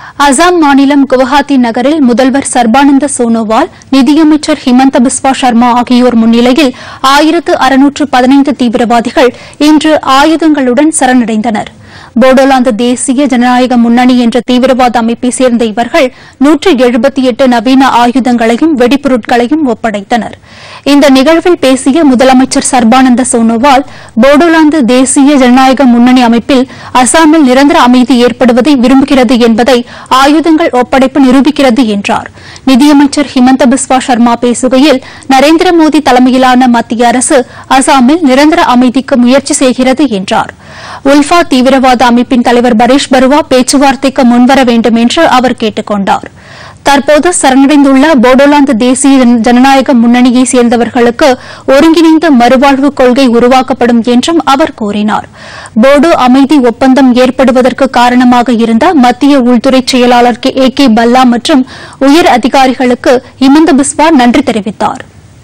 அசாம் மாநிலம் குவஹாத்தி நகரில் முதல்வர் சர்பானந்த சோனோவால் நிதியமைச்சர் ஹிமந்த பிஸ்வா சர்மா ஆகியோர் முன்னிலையில் ஆயிரத்து அறுநூற்று பதினைந்து தீவிரவாதிகள் இன்று ஆயுதங்களுடன் சரணடைந்தனர் போடோலாந்து தேசிய ஜனநாயக முன்னணி என்ற தீவிரவாத அமைப்பை சேர்ந்த இவர்கள் நூற்று எழுபத்தி எட்டு நவீன ஆயுதங்களையும் வெடிப்பொருட்களையும் ஒப்படைத்தனர் இந்த நிகழ்வில் பேசிய முதலமைச்சர் சர்பானந்த சோனோவால் போடோலாந்து தேசிய ஜனநாயக முன்னணி அமைப்பில் அசாமில் நிரந்தர அமைதி ஏற்படுவதை விரும்புகிறது என்பதை ஆயுதங்கள் ஒப்படைப்பு நிரூபிக்கிறது என்றார் நிதியமைச்சர் ஹிமந்த பிஸ்வா சர்மா பேசுகையில் நரேந்திர மோடி தலைமையிலான மத்திய அரசு அசாமில் நிரந்தர அமைதிக்கு முயற்சி செய்கிறது என்றார் உல்ஃபா தீவிரவாத அமைப்பின் தலைவர் பரீஷ் பருவா பேச்சுவார்த்தைக்கு முன்வர வேண்டும் என்று அவர் கேட்டுக் கொண்டார் தற்போது சரணடைந்துள்ள போடோலாந்து தேசிய ஜன- ஜனநாயக முன்னணியை சேர்ந்தவர்களுக்கு ஒருங்கிணைந்த மறுவாழ்வு கொள்கை உருவாக்கப்படும் என்றும் அவர் கூறினார் போடோ அமைதி ஒப்பந்தம் ஏற்படுவதற்கு காரணமாக இருந்த மத்திய உள்துறை செயலாளர் கே ஏ கே பல்லா மற்றும் உயர் அதிகாரிகளுக்கு ஹிமந்த பிஸ்வா நன்றி தெரிவித்தார்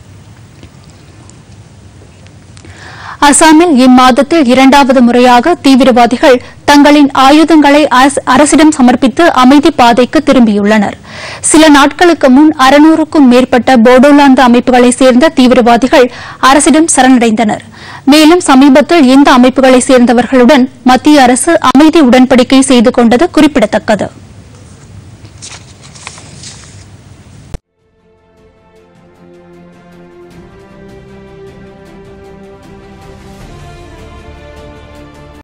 அசாமில் இம்மாதத்தில் இரண்டாவது முறையாக தீவிரவாதிகள் தங்களின் ஆயுதங்களை அரச- அரசிடம் சமர்ப்பித்து அமைதி பாதைக்கு திரும்பியுள்ளனர் சில நாட்களுக்கு முன் அறுநூறுக்கும் மேற்பட்ட போடோலாந்து அமைப்புகளைச் சேர்ந்த தீவிரவாதிகள் அரசிடம் சரணடைந்தனர் மேலும் சமீபத்தில் இந்த அமைப்புகளைச் சேர்ந்தவர்களுடன் மத்திய அரசு அமைதி உடன்படிக்கை செய்து கொண்டது குறிப்பிடத்தக்கது